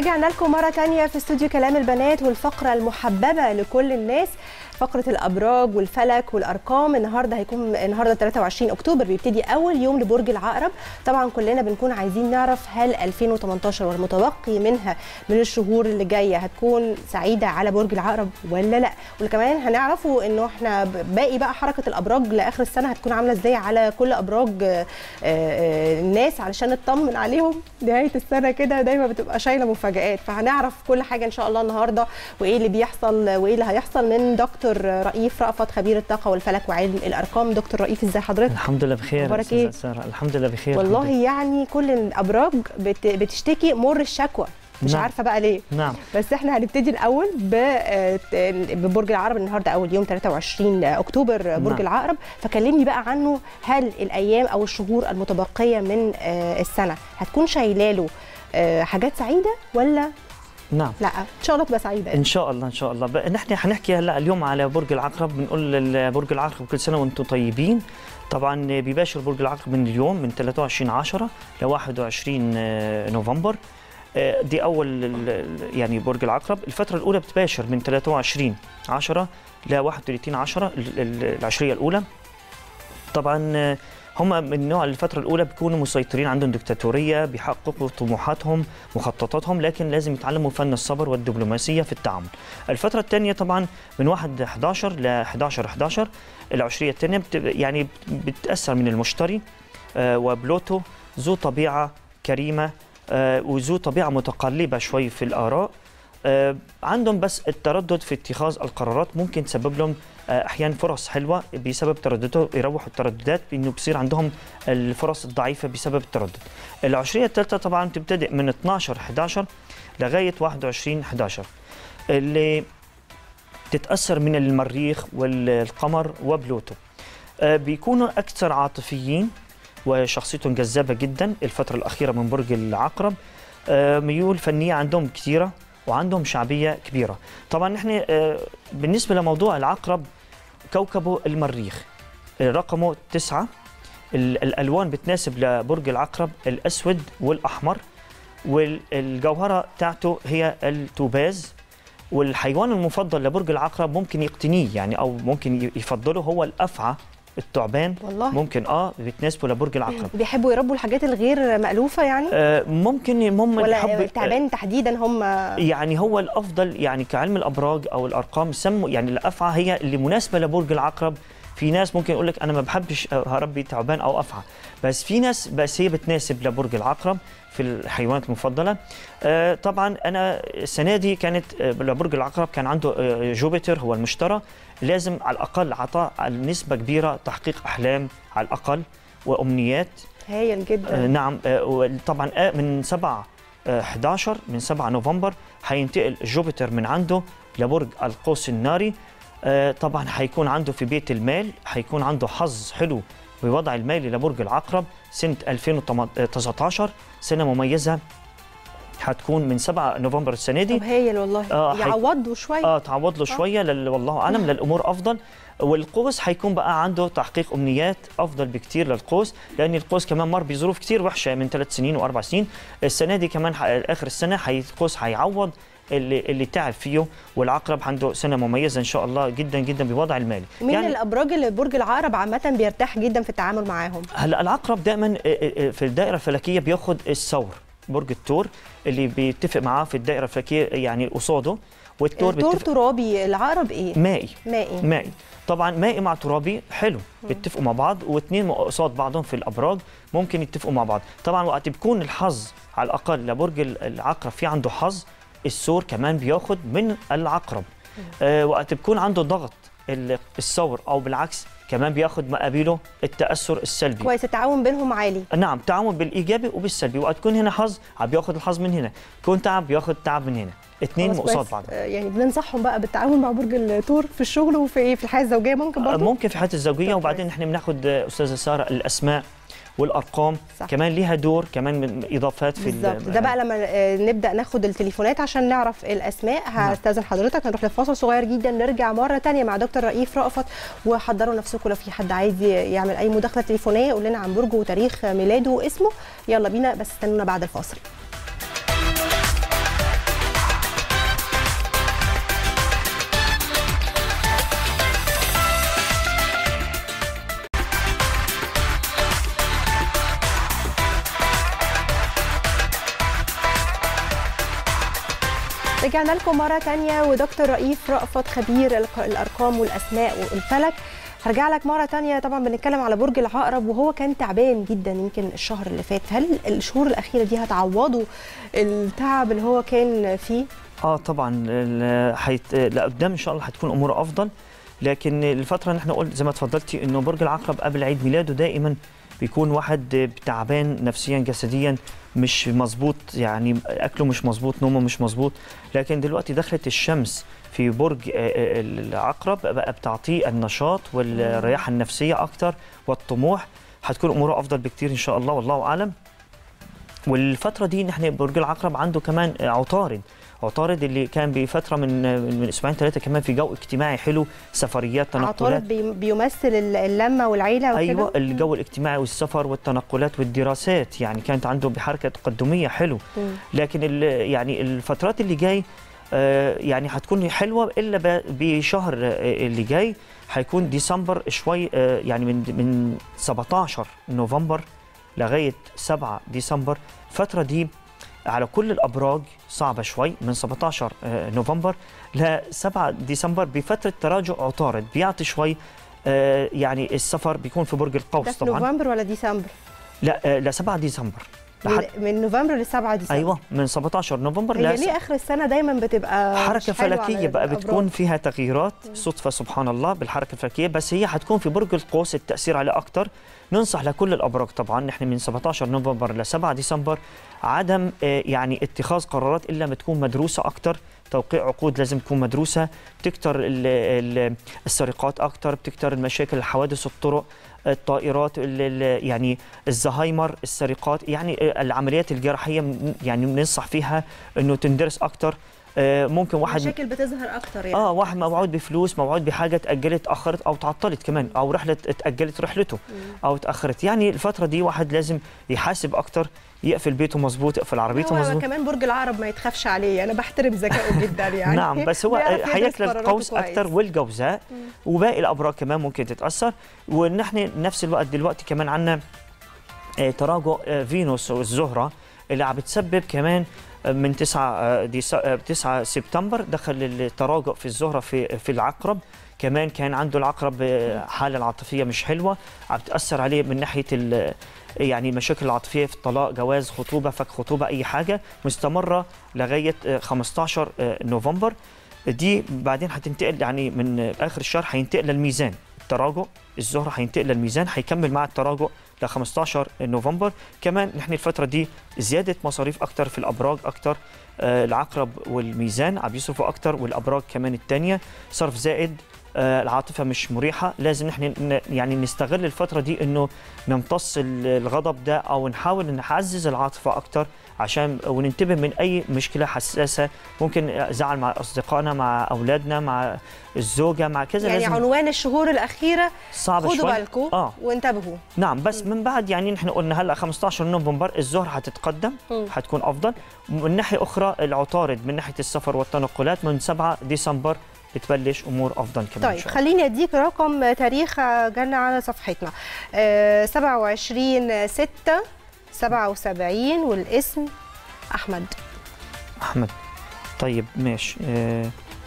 رجعنا لكم مرة تانية في استوديو كلام البنات والفقرة المحببة لكل الناس فقرة الأبراج والفلك والأرقام النهاردة هيكون النهاردة 23 أكتوبر بيبتدي أول يوم لبرج العقرب طبعا كلنا بنكون عايزين نعرف هل 2018 والمتبقي منها من الشهور اللي جاية هتكون سعيدة على برج العقرب ولا لا وكمان هنعرفوا إنه احنا باقي بقى حركة الأبراج لآخر السنة هتكون عاملة إزاي على كل أبراج آه، آه، الناس علشان نطمن عليهم نهاية السنة كده دايما بتبقى شايلة مفاجآت فهنعرف كل حاجة إن شاء الله النهاردة وإيه اللي بيحصل وإيه اللي هيحصل من دكتور رئيف رأفت خبير الطاقة والفلك وعلم الأرقام دكتور رئيف إزاي حضرتك؟ الحمد لله بخير أخبارك أستاذة إيه؟ سارة الحمد لله بخير الحمد والله لله. يعني كل الأبراج بت- بتشتكي مر الشكوى مش نعم. عارفة بقى ليه نعم بس احنا هنبتدي الاول ب- آه، ببرج العقرب النهارده اول يوم 23 اكتوبر برج نعم. العقرب فكلمني بقى عنه هل الايام او الشهور المتبقيه من آه، السنه هتكون شايله له آه، حاجات سعيده ولا نعم لا ان شاء الله تبقى سعيده ان شاء الله ان شاء الله بقى نحن حنحكي هلا اليوم على برج العقرب بنقول برج العقرب كل سنه وانتم طيبين طبعا بيباشر برج العقرب من اليوم من 23 10 ل 21 نوفمبر آه، دي اول ال- ال- يعني برج العقرب الفتره الاولى بتباشر من 23 10 ل 31 10 ال- ال- العشريه الاولى طبعا آه، هم من نوع الفترة الأولى بيكونوا مسيطرين عندهم دكتاتورية بيحققوا طموحاتهم مخططاتهم لكن لازم يتعلموا فن الصبر والدبلوماسية في التعامل. الفترة الثانية طبعا من 1 11 ل 11 11 العشرية الثانية بت يعني بتأثر من المشتري آه، وبلوتو ذو طبيعة كريمة آه، وذو طبيعة متقلبة شوي في الآراء آه، عندهم بس التردد في اتخاذ القرارات ممكن تسبب لهم آه، احيانا فرص حلوه بسبب تردده يروحوا الترددات بانه بصير عندهم الفرص الضعيفه بسبب التردد. العشريه الثالثه طبعا تبتدئ من 12 11 لغايه 21 11 اللي تتاثر من المريخ والقمر وبلوتو. آه، بيكونوا اكثر عاطفيين وشخصيتهم جذابه جدا الفتره الاخيره من برج العقرب آه، ميول فنيه عندهم كثيره وعندهم شعبيه كبيره طبعا نحن آه، بالنسبه لموضوع العقرب كوكبه المريخ آه، رقمه تسعة ال- الالوان بتناسب لبرج العقرب الاسود والاحمر والجوهره تاعته هي التوباز والحيوان المفضل لبرج العقرب ممكن يقتنيه يعني او ممكن ي- يفضله هو الافعى الثعبان والله ممكن اه بتناسبه لبرج العقرب بيحبوا يربوا الحاجات الغير مألوفه يعني آه ممكن هم ولا يحب- التعبان تحديدا هم يعني هو الافضل يعني كعلم الابراج او الارقام سموا يعني الافعى هي اللي مناسبه لبرج العقرب في ناس ممكن يقول لك انا ما بحبش هربي تعبان او افعى بس في ناس بس هي بتناسب لبرج العقرب في الحيوانات المفضله آه طبعا انا السنه دي كانت آه، لبرج العقرب كان عنده آه، جوبيتر هو المشتري لازم على الاقل عطاء نسبه كبيره تحقيق احلام على الاقل وامنيات هايل آه، جدا نعم آه، طبعا آه، من 7 آه، 11 من 7 نوفمبر حينتقل جوبيتر من عنده لبرج القوس الناري آه، طبعا حيكون عنده في بيت المال حيكون عنده حظ حلو بوضع المالي لبرج العقرب سنة 2019 سنة مميزة حتكون من 7 نوفمبر السنة دي طب هايل والله آه، حي- يعوضوا شويه اه تعوض له شويه لل... والله اعلم للامور افضل والقوس حيكون بقى عنده تحقيق امنيات افضل بكتير للقوس لان القوس كمان مر بظروف كتير وحشه من ثلاث سنين واربع سنين السنه دي كمان ح... اخر السنه حي... القوس حيعوض اللي اللي تعب فيه والعقرب عنده سنه مميزه ان شاء الله جدا جدا بوضع المالي مين يعني الابراج اللي برج العقرب عامه بيرتاح جدا في التعامل معاهم هلا العقرب دائما في الدائره الفلكيه بياخذ الثور برج الثور اللي بيتفق معاه في الدائره الفلكيه يعني قصاده والثور الثور بيتفق ترابي العقرب ايه مائي مائي مائي طبعا مائي مع ترابي حلو بيتفقوا مع بعض واثنين قصاد بعضهم في الابراج ممكن يتفقوا مع بعض طبعا وقت بيكون الحظ على الاقل لبرج ال- العقرب في عنده حظ الثور كمان بياخد من العقرب آه وقت بيكون عنده ضغط ال- الثور او بالعكس كمان بياخد مقابله التاثر السلبي كويس التعاون بينهم عالي نعم تعاون بالايجابي وبالسلبي وقت يكون هنا حظ عم بياخد الحظ من هنا يكون تعب بياخد تعب من هنا اثنين خلاص قصاد كويس. بعض آه، يعني بننصحهم بقى بالتعاون مع برج الثور في الشغل وفي في الحياه الزوجيه ممكن برضه ممكن في حياه الزوجيه طب وبعدين كويس. نحن بناخد استاذه ساره الاسماء والارقام صح. كمان ليها دور كمان من اضافات في ال- بالظبط ده بقى لما آه، نبدا ناخد التليفونات عشان نعرف الاسماء هستاذن حضرتك هنروح لفاصل صغير جدا نرجع مره تانية مع دكتور رئيف رأفت وحضروا نفسكم لو في حد عايز يعمل اي مداخله تليفونيه يقول لنا عن برجه وتاريخ ميلاده واسمه يلا بينا بس استنونا بعد الفاصل رجعنا لكم مرة تانية ودكتور رئيف رأفت خبير الق- الأرقام والأسماء والفلك هرجع لك مرة تانية طبعا بنتكلم على برج العقرب وهو كان تعبان جدا يمكن الشهر اللي فات هل الشهور الأخيرة دي هتعوضه التعب اللي هو كان فيه؟ اه طبعا ال- حيت... لا قدام ان شاء الله هتكون اموره افضل لكن الفتره اللي احنا قلت زي ما اتفضلتي انه برج العقرب قبل عيد ميلاده دائما بيكون واحد تعبان نفسيا جسديا مش مظبوط يعني اكله مش مظبوط نومه مش مظبوط لكن دلوقتي دخلت الشمس في برج آه، آه، العقرب بقى بتعطيه النشاط والرياحه النفسيه اكتر والطموح هتكون اموره افضل بكتير ان شاء الله والله اعلم والفتره دي نحن برج العقرب عنده كمان عطارد عطارد اللي كان بفتره من من اسبوعين ثلاثه كمان في جو اجتماعي حلو سفريات تنقلات عطارد بي- بيمثل ال- اللمة والعيلة وكده؟ ايوه الجو الاجتماعي والسفر والتنقلات والدراسات يعني كانت عنده بحركه تقدميه حلو مم. لكن ال- يعني الفترات اللي جاي آه، يعني هتكون حلوه الا ب- بشهر آه، اللي جاي هيكون ديسمبر شوي آه، يعني من من 17 نوفمبر لغايه 7 ديسمبر الفتره دي على كل الابراج صعبه شوي من 17 آه، نوفمبر ل 7 ديسمبر بفتره تراجع عطارد بيعطي شوي آه، يعني السفر بيكون في برج ده القوس في طبعا نوفمبر ولا ديسمبر؟ لا آه، ل 7 ديسمبر لحد من, من نوفمبر ل 7 ديسمبر ايوه من 17 نوفمبر هي ل ليه اخر السنه دايما بتبقى مش حركه حلوة على فلكيه بقى الأبراج؟ بتكون فيها تغييرات صدفه سبحان الله بالحركه الفلكيه بس هي حتكون في برج القوس التاثير عليه اكتر ننصح لكل الابراج طبعا نحن من 17 نوفمبر ل 7 ديسمبر عدم آه، يعني اتخاذ قرارات الا ما تكون مدروسه اكتر توقيع عقود لازم تكون مدروسه بتكتر ال- ال- السرقات اكتر بتكتر المشاكل الحوادث الطرق الطائرات ال- ال- يعني الزهايمر السرقات يعني العمليات الجراحيه م- يعني بننصح فيها انه تندرس اكتر آه، ممكن واحد المشاكل بتظهر اكتر يعني اه واحد موعود بفلوس موعود بحاجه اتاجلت اخرت او تعطلت كمان او رحله اتاجلت رحلته او اتاخرت يعني الفتره دي واحد لازم يحاسب اكتر يقفل بيته مظبوط يقفل عربيته هو مظبوط كمان برج العقرب ما يتخافش عليه انا بحترم ذكائه جدا يعني نعم بس هو بيعرف يدرس هياكل قراراته القوس كويس. اكتر والجوزاء وباقي الابراج كمان ممكن تتاثر ونحن نفس الوقت دلوقتي كمان عندنا آه، تراجع آه، فينوس والزهره اللي عم بتسبب كمان آه، من 9 آه، ديس- آه، 9 سبتمبر دخل التراجع في الزهره في في العقرب كمان كان عنده العقرب آه، حاله العاطفيه مش حلوه عم بتاثر عليه من ناحيه ال- يعني المشاكل العاطفيه في الطلاق جواز خطوبه فك خطوبه اي حاجه مستمره لغايه آه، 15 آه، نوفمبر دي بعدين هتنتقل يعني من آه، اخر الشهر هينتقل للميزان التراجع الزهره هينتقل للميزان هيكمل مع التراجع ل 15 نوفمبر كمان نحن الفتره دي زياده مصاريف اكتر في الابراج اكتر آه، العقرب والميزان عم يصرفوا اكتر والابراج كمان الثانيه صرف زائد آه، العاطفه مش مريحه لازم نحن ن- يعني نستغل الفتره دي انه نمتص ال- الغضب ده او نحاول نعزز العاطفه اكتر عشان وننتبه من اي مشكله حساسه ممكن زعل مع اصدقائنا مع اولادنا مع الزوجه مع كذا يعني لازم عنوان الشهور الاخيره صعب خدوا شوي بالكم اه وانتبهوا نعم بس من بعد يعني نحن قلنا هلا 15 نوفمبر الزهر حتتقدم مم. حتكون افضل من ناحيه اخرى العطارد من ناحيه السفر والتنقلات من 7 ديسمبر بتبلش امور افضل كمان طيب إن شاء الله. خليني اديك رقم تاريخ جالنا على صفحتنا آه 27 6 77 والاسم احمد احمد طيب ماشي آه،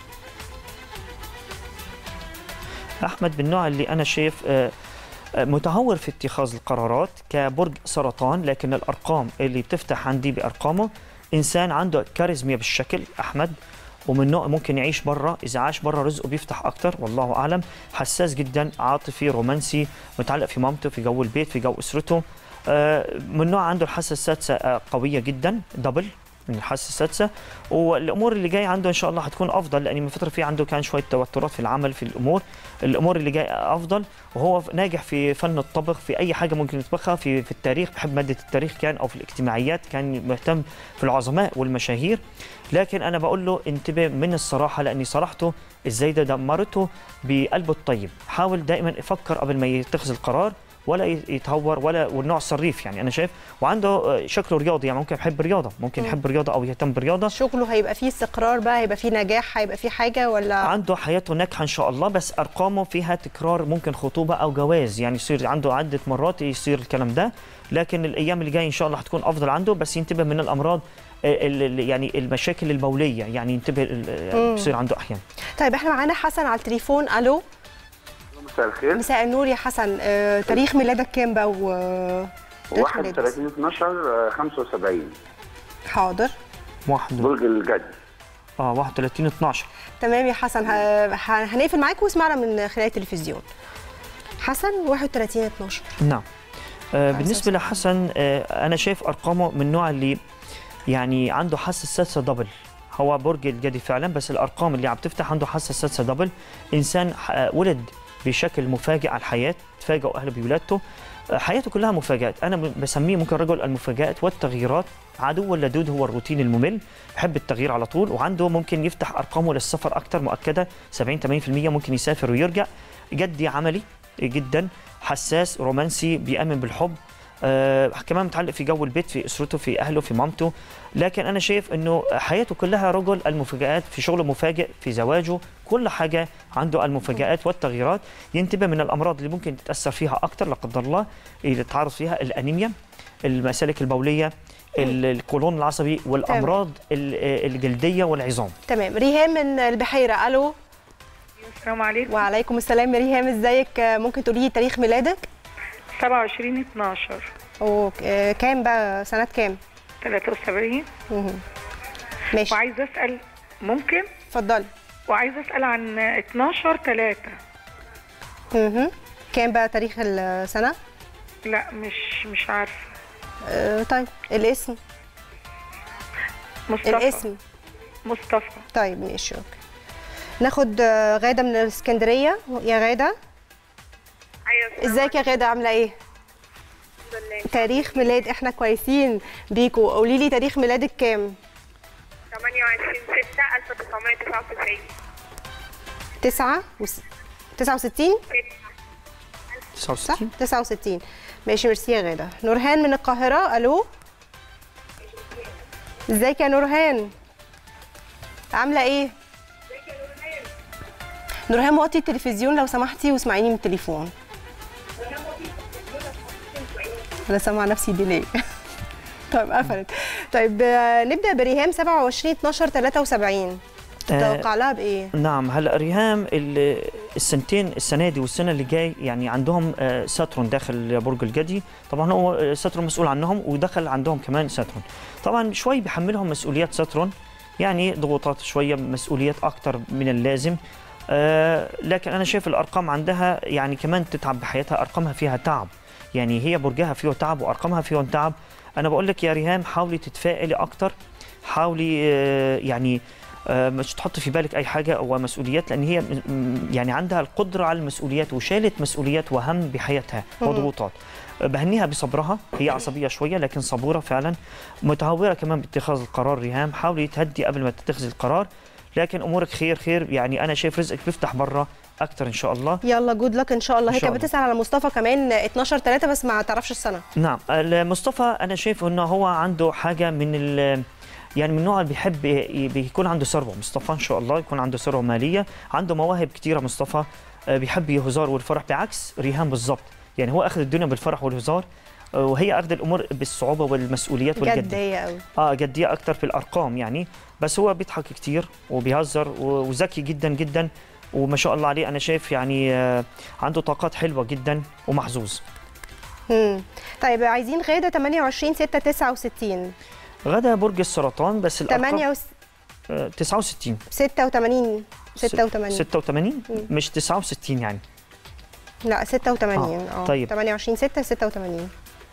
احمد من النوع اللي انا شايف آه، آه، متهور في اتخاذ القرارات كبرج سرطان لكن الارقام اللي بتفتح عندي بارقامه انسان عنده كاريزميا بالشكل احمد ومن نوع ممكن يعيش برا اذا عاش برا رزقه بيفتح اكتر والله اعلم حساس جدا عاطفي رومانسي متعلق في مامته في جو البيت في جو اسرته آه، من نوع عنده الحاسه السادسه آه، قويه جدا دبل من الحاسه السادسه والامور اللي جايه عنده ان شاء الله حتكون افضل لان من فتره في عنده كان شويه توترات في العمل في الامور الامور اللي جايه افضل وهو ناجح في فن الطبخ في اي حاجه ممكن يطبخها في في التاريخ بحب ماده التاريخ كان او في الاجتماعيات كان مهتم في العظماء والمشاهير لكن انا بقول له انتبه من الصراحه لاني صراحته الزايده دمرته بقلبه الطيب حاول دائما يفكر قبل ما يتخذ القرار ولا يتهور ولا والنوع صريف يعني انا شايف وعنده آه، شكله رياضي يعني ممكن يحب الرياضه ممكن مم. يحب الرياضه او يهتم بالرياضه شغله هيبقى فيه استقرار بقى هيبقى فيه نجاح هيبقى فيه حاجه ولا عنده حياته ناجحه ان شاء الله بس ارقامه فيها تكرار ممكن خطوبه او جواز يعني يصير عنده عده مرات يصير الكلام ده لكن الايام اللي جايه ان شاء الله هتكون افضل عنده بس ينتبه من الامراض ال- ال- يعني المشاكل البوليه يعني ينتبه ال- مم. بيصير عنده احيانا طيب احنا معانا حسن على التليفون الو مساء الخير مساء النور يا حسن اه تاريخ ميلادك كام بقى و تاريخ ميلادك. 31 12 75 حاضر واحد برج الجد اه 31 12 تمام يا حسن ه- ه- هنقفل معاك واسمعنا من خلال التلفزيون حسن 31 12 نعم آه على بالنسبه أساس- لحسن آه انا شايف ارقامه من النوع اللي يعني عنده حاسه سادسه دبل هو برج الجدي فعلا بس الارقام اللي عم تفتح عنده حاسه سادسه دبل انسان ح- ولد بشكل مفاجئ على الحياه تفاجئوا اهله بولادته آه، حياته كلها مفاجات انا م- بسميه ممكن رجل المفاجات والتغييرات عدو اللدود هو الروتين الممل يحب التغيير على طول وعنده ممكن يفتح ارقامه للسفر اكثر مؤكده 70 80% ممكن يسافر ويرجع جدي عملي جدا حساس رومانسي بيأمن بالحب آه كمان متعلق في جو البيت في اسرته في اهله في مامته لكن انا شايف انه حياته كلها رجل المفاجآت في شغله مفاجئ في زواجه كل حاجه عنده المفاجآت والتغييرات ينتبه من الامراض اللي ممكن تتاثر فيها اكثر لا قدر الله اللي يتعرض فيها الانيميا المسالك البوليه ال- القولون العصبي والامراض ال- الجلديه والعظام تمام ريهام من البحيره الو السلام عليكم وعليكم السلام يا ريهام ازيك آه، ممكن تقولي لي تاريخ ميلادك 27 12 وكام بقى سنه كام 73 مهم. ماشي وعايزه اسال ممكن اتفضلي وعايزه اسال عن 12 3 مهم. كام بقى تاريخ السنه لا مش مش عارفه آه، طيب الاسم مصطفى الاسم مصطفى طيب ماشي اوكي ناخد آه، غاده من الاسكندريه يا غاده ايوه ازيك يا غاده عامله ايه الحمد لله تاريخ ميلاد احنا كويسين بيكو قولي لي تاريخ ميلادك كام 28 6 1999 9 و 69 صح 69 69 ماشي ميرسي يا غاده نورهان من القاهره الو ازيك يا نورهان عامله ايه نورهان وطي التلفزيون لو سمحتي واسمعيني من التليفون انا سامعه نفسي ديلي طيب قفلت طيب آه، نبدا بريهام 27 12 73 آه، تتوقع لها بايه نعم هلا ريهام ال- السنتين السنه دي والسنه اللي جاي يعني عندهم آه، ساترون داخل برج الجدي طبعا هو آه، ساترون مسؤول عنهم ودخل عندهم كمان ساترون طبعا شوي بيحملهم مسؤوليات ساترون يعني ضغوطات شويه مسؤوليات اكثر من اللازم آه لكن انا شايف الارقام عندها يعني كمان تتعب بحياتها ارقامها فيها تعب يعني هي برجها فيه تعب وارقامها فيهم تعب انا بقول لك يا ريهام حاولي تتفائلي اكثر حاولي آه يعني آه، مش تحط في بالك اي حاجه او مسؤوليات لان هي م- م- يعني عندها القدره على المسؤوليات وشالت مسؤوليات وهم بحياتها وضغوطات آه، بهنيها بصبرها هي عصبيه شويه لكن صبوره فعلا متهوره كمان باتخاذ القرار ريهام حاولي تهدي قبل ما تتخذي القرار لكن امورك خير خير يعني انا شايف رزقك بيفتح برا اكثر ان شاء الله يلا جود لك ان شاء الله إن هي شاء كانت الله. بتسال على مصطفى كمان 12 3 بس ما تعرفش السنه نعم مصطفى انا شايف انه هو عنده حاجه من ال يعني من النوع اللي بيحب ي- بيكون عنده ثروه مصطفى ان شاء الله يكون عنده ثروه ماليه عنده مواهب كثيره مصطفى آه، بيحب الهزار والفرح بعكس ريهام بالضبط يعني هو اخذ الدنيا بالفرح والهزار آه، وهي اخذ الامور بالصعوبه والمسؤوليات والجد جديه قوي اه جديه اكثر في الارقام يعني بس هو بيضحك كتير وبيهزر و- وذكي جدا جدا وما شاء الله عليه انا شايف يعني آه، عنده طاقات حلوه جدا ومحظوظ امم طيب عايزين غاده 28 6 69 غدا برج السرطان بس الارقام 8 آه، 69 86 86 86 مش 69 يعني لا 86 اه طيب. 28 6 86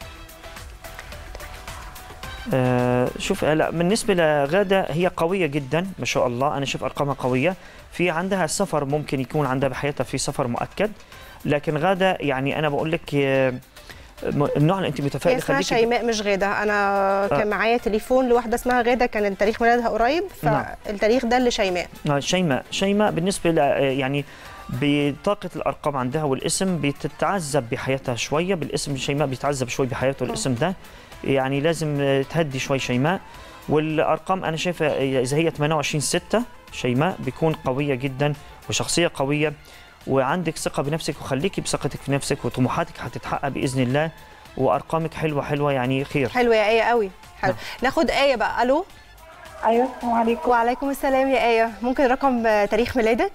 آه شوف لا بالنسبه لغاده هي قويه جدا ما شاء الله انا شوف ارقامها قويه في عندها سفر ممكن يكون عندها بحياتها في سفر مؤكد لكن غاده يعني انا بقول لك آه، م- النوع اللي انت هي متفائل اسمها خليكي شيماء مش غاده انا كان معايا تليفون لواحده اسمها غاده كان تاريخ ميلادها قريب نعم. فالتاريخ ده لشيماء آه، شيماء شيماء بالنسبه ل يعني بطاقة الأرقام عندها والاسم بتتعذب بحياتها شوية بالاسم شيماء بيتعذب شوي بحياته الاسم ده يعني لازم آه، تهدي شوي شيماء والأرقام أنا شايفة آه، إذا هي 28 6 شيماء بيكون قوية جدا وشخصية قوية وعندك ثقة بنفسك وخليكي بثقتك في نفسك وطموحاتك هتتحقق بإذن الله وارقامك حلوه حلوه يعني خير حلوه يا ايه قوي حلو ناخد ايه بقى الو ايوه السلام عليكم وعليكم السلام يا ايه ممكن رقم آه، تاريخ ميلادك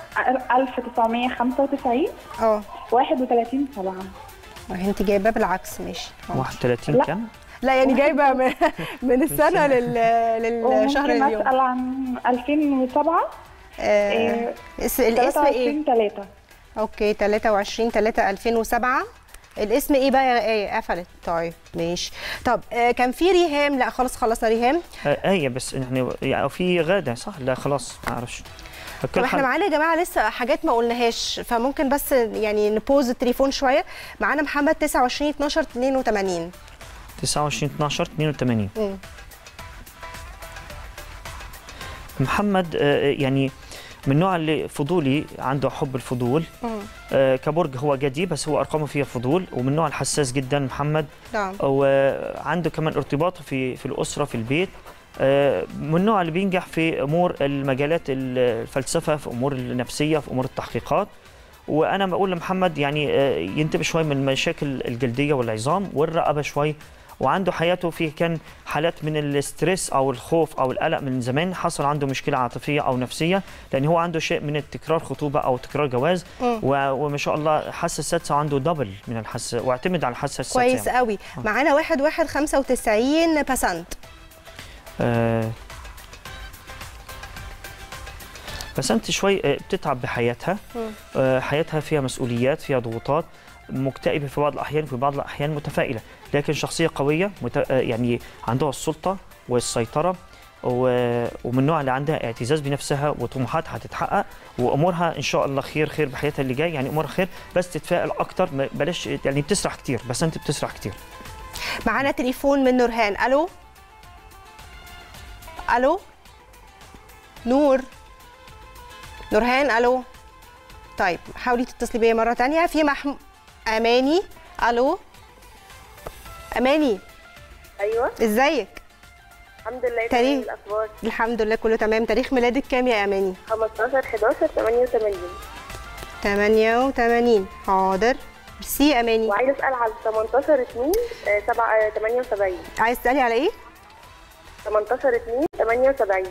1995 اه 31 7 انت جايباه بالعكس ماشي آه. 31 لا. كام لا يعني جايبه من, من السنه لل للشهر وممكن اليوم اسال عن 2007 آه، إيه، اس- الاسم ايه 23 3 اوكي 23 3 2007 الاسم ايه بقى يا ايه قفلت طيب ماشي طب آه، كان في ريهام لا خلاص خلصنا ريهام آه ايه بس يعني يعني في غاده صح لا خلاص ما اعرفش طب كل احنا حال- معانا يا جماعه لسه حاجات ما قلناهاش فممكن بس يعني نبوز التليفون شويه معانا محمد 29 12 82 29 12 82 مم. محمد آه، يعني من النوع اللي فضولي عنده حب الفضول مم. آه، كبرج هو جدي بس هو ارقامه فيها فضول ومن النوع الحساس جدا محمد نعم وعنده كمان ارتباط في في الاسره في البيت آه، من النوع اللي بينجح في امور المجالات الفلسفه في امور النفسيه في امور التحقيقات وانا بقول لمحمد يعني آه، ينتبه شوي من المشاكل الجلديه والعظام والرقبه شوي وعنده حياته فيه كان حالات من الاسترس او الخوف او القلق من زمان حصل عنده مشكله عاطفيه او نفسيه لان هو عنده شيء من التكرار خطوبه او تكرار جواز مم. و- وما شاء الله الحاسه السادسه عنده دبل من الحاسه واعتمد على الحاسه السادسه كويس يعني. قوي معانا 1 1 95 باسنت آه، بس انت شوي آه، بتتعب بحياتها مم. آه، حياتها فيها مسؤوليات فيها ضغوطات مكتئبه في بعض الاحيان في بعض الاحيان متفائله لكن شخصيه قويه مت... آه، يعني عندها السلطه والسيطره و... ومن النوع اللي عندها اعتزاز بنفسها وطموحاتها هتتحقق وامورها ان شاء الله خير خير بحياتها اللي جاي يعني امورها خير بس تتفائل اكتر ما- بلاش يعني بتسرح كتير بس انت بتسرح كتير معانا تليفون من نورهان الو الو نور نورهان الو طيب حاولي تتصلي بيا مره تانية في محم... اماني الو اماني ايوه ازيك الحمد لله تاريخ. تمام الاخبار الحمد لله كله تمام تاريخ ميلادك كام يا اماني 15 11 88 88 حاضر ميرسي يا اماني وعايز اسال على 18 2 7 78 عايز تسالي على ايه 18 2 78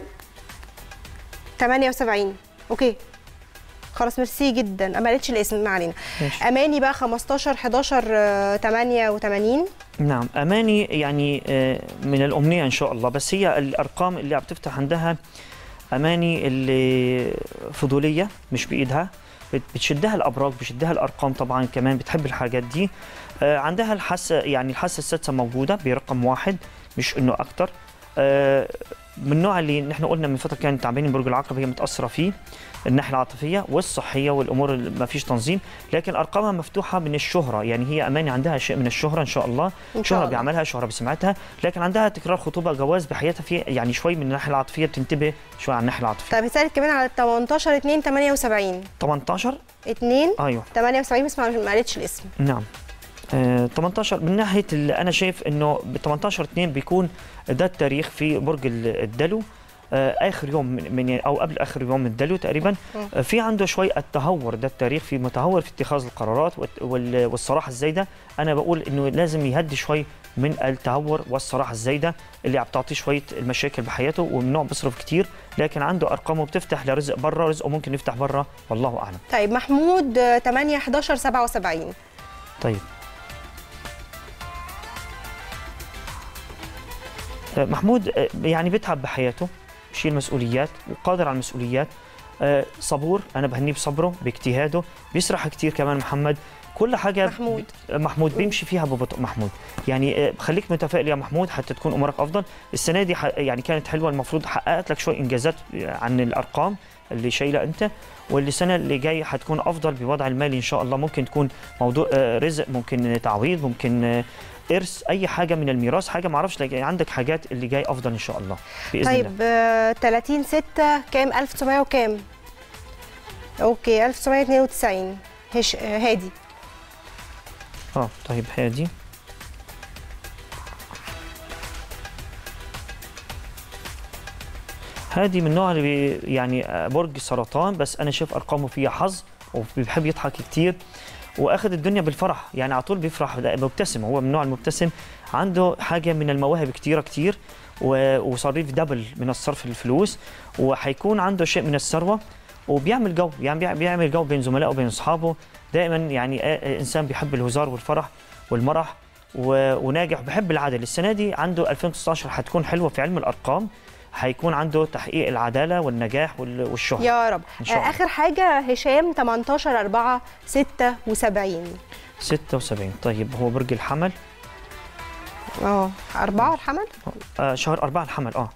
78 اوكي خلاص ميرسي جدا ما قالتش الاسم ما علينا ماشي. اماني بقى 15 11 آه، 88 نعم اماني يعني آه، من الامنيه ان شاء الله بس هي الارقام اللي عم تفتح عندها اماني اللي فضوليه مش بايدها بت- بتشدها الابراج بتشدها الارقام طبعا كمان بتحب الحاجات دي آه، عندها الحاسه يعني الحاسه السادسه موجوده برقم واحد مش انه اكتر آه، من النوع اللي نحن قلنا من فتره كانت تعبانين برج العقرب هي متاثره فيه الناحيه العاطفيه والصحيه والامور اللي ما فيش تنظيم لكن ارقامها مفتوحه من الشهره يعني هي اماني عندها شيء من الشهره ان شاء الله إن شاء شهره الله. بعملها شهره بسمعتها لكن عندها تكرار خطوبه جواز بحياتها في يعني شوي من الناحيه العاطفيه بتنتبه شوي على الناحيه العاطفيه طيب هسألك كمان على 18 2 78 18 2 ايوه 78 بس ما ما قالتش الاسم نعم آه 18 من ناحيه اللي انا شايف انه ب 18 2 بيكون ده التاريخ في برج ال- الدلو آه اخر يوم من من- او قبل اخر يوم من الدلو تقريبا مم. آه في عنده شوي التهور ده التاريخ في متهور في اتخاذ القرارات والت- وال- والصراحه الزايده انا بقول انه لازم يهدي شوي من التهور والصراحه الزايده اللي عم تعطيه شويه المشاكل بحياته ومن نوع بيصرف كتير لكن عنده ارقامه بتفتح لرزق برا رزقه ممكن يفتح برا والله اعلم طيب محمود آه، 8 11 77 طيب آه، محمود آه، يعني بيتعب بحياته بشيل مسؤوليات وقادر على المسؤوليات آه، صبور انا بهنيه بصبره باجتهاده بيسرح كتير كمان محمد كل حاجه محمود. بت- محمود بيمشي فيها ببطء محمود يعني آه، خليك متفائل يا محمود حتى تكون امورك افضل السنه دي ح- يعني كانت حلوه المفروض حققت لك شوي انجازات عن الارقام اللي شايله انت والسنه اللي جايه حتكون افضل بوضع المالي ان شاء الله ممكن تكون موضوع آه، رزق ممكن تعويض ممكن آه، ارث اي حاجه من الميراث حاجه ما اعرفش لكن عندك حاجات اللي جاي افضل ان شاء الله باذن الله طيب آه، 30 6 كام 1900 وكام اوكي 1992 هش آه، هادي اه طيب هادي هادي من النوع اللي بي يعني آه، برج سرطان بس انا شايف ارقامه فيها حظ وبيحب يضحك كتير واخذ الدنيا بالفرح يعني على طول بيفرح ده مبتسم هو من النوع المبتسم عنده حاجه من المواهب كتيره كتير و- وصريف دبل من الصرف الفلوس وحيكون عنده شيء من الثروه وبيعمل جو يعني بيع- بيعمل جو بين زملائه وبين اصحابه دائما يعني آه، آه، انسان بيحب الهزار والفرح والمرح و- وناجح بحب العدل السنه دي عنده 2019 حتكون حلوه في علم الارقام حيكون عنده تحقيق العداله والنجاح وال- والشهره يا رب إن شاء الله. آه، اخر حاجه هشام 18 4 76 76 طيب هو برج الحمل اه أربعة الحمل آه شهر أربعة الحمل اه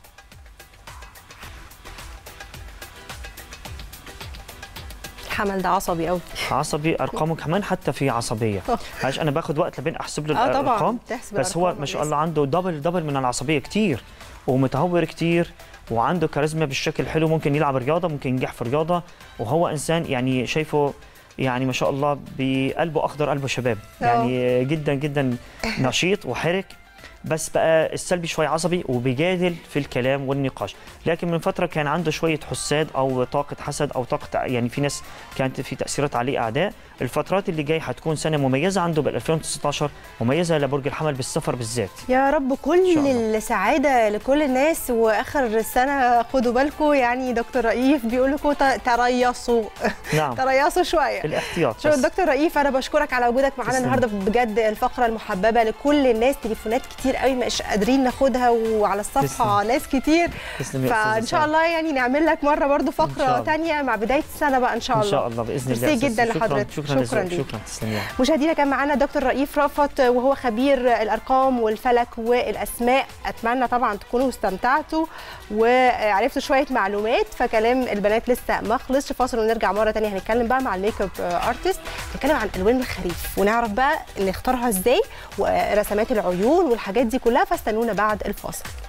الحمل ده عصبي قوي عصبي ارقامه كمان حتى في عصبيه عشان انا باخد وقت لبين احسب له اه طبعا الارقام تحسب بس هو الأرقام ما شاء لازم. الله عنده دبل دبل من العصبيه كتير ومتهور كتير وعنده كاريزما بالشكل حلو ممكن يلعب رياضه ممكن ينجح في رياضه وهو انسان يعني شايفه يعني ما شاء الله بقلبه اخضر قلبه شباب آه. يعني جدا جدا نشيط وحرك بس بقى السلبي شوي عصبي وبيجادل في الكلام والنقاش لكن من فتره كان عنده شويه حساد او طاقه حسد او طاقه يعني في ناس كانت في تاثيرات عليه اعداء الفترات اللي جاي حتكون سنه مميزه عنده بال 2019 مميزه لبرج الحمل بالسفر بالذات يا رب إن كل شاء الله. السعادة لكل الناس وآخر السنة خدوا بالكم يعني دكتور رئيف بيقول لكم ت- تريصوا نعم تريصوا شوية الاحتياط شو بس. دكتور رئيف انا بشكرك على وجودك معانا تسلم. النهارده بجد الفقره المحببه لكل الناس تليفونات كتير قوي مش قادرين ناخدها وعلى الصفحه تسلم. ناس كتير تسلم يا أستاذة فان شاء سارة. الله يعني نعمل لك مره برضو شاء فقره الله. تانية مع بدايه السنه بقى ان شاء ان الله شاء الله باذن الله ميرسي أستاذ. جدا شكرا لحضرتك. شكرا شكراً شكرا, ليك. شكرا تسلمي مشاهدينا كان معانا دكتور رئيف رأفت وهو خبير الارقام والفلك والاسماء اتمنى طبعا تكونوا استمتعتوا وعرفتوا شويه معلومات فكلام البنات لسه ما خلصش فاصل ونرجع مره تانية هنتكلم بقى مع الميك اب ارتست نتكلم عن الوان الخريف ونعرف بقى نختارها ازاي ورسمات العيون والحاجات دي كلها فاستنونا بعد الفاصل